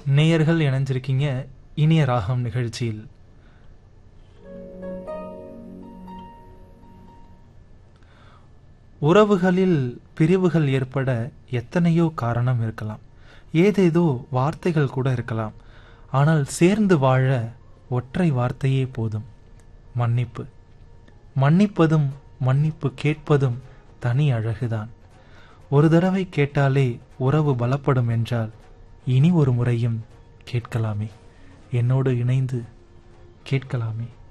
நேயர்கள் இணைஞ்சிருக்கீங்க இனிய ராகம் நிகழ்ச்சியில் உறவுகளில் பிரிவுகள் ஏற்பட எத்தனையோ காரணம் இருக்கலாம் ஏதேதோ வார்த்தைகள் கூட இருக்கலாம் ஆனால் சேர்ந்து வாழ ஒற்றை வார்த்தையே போதும் மன்னிப்பு மன்னிப்பதும் மன்னிப்பு கேட்பதும் தனி அழகுதான் ஒரு தடவை கேட்டாலே உறவு பலப்படும் என்றால் இனி ஒரு முறையும் கேட்கலாமே என்னோடு இணைந்து கேட்கலாமே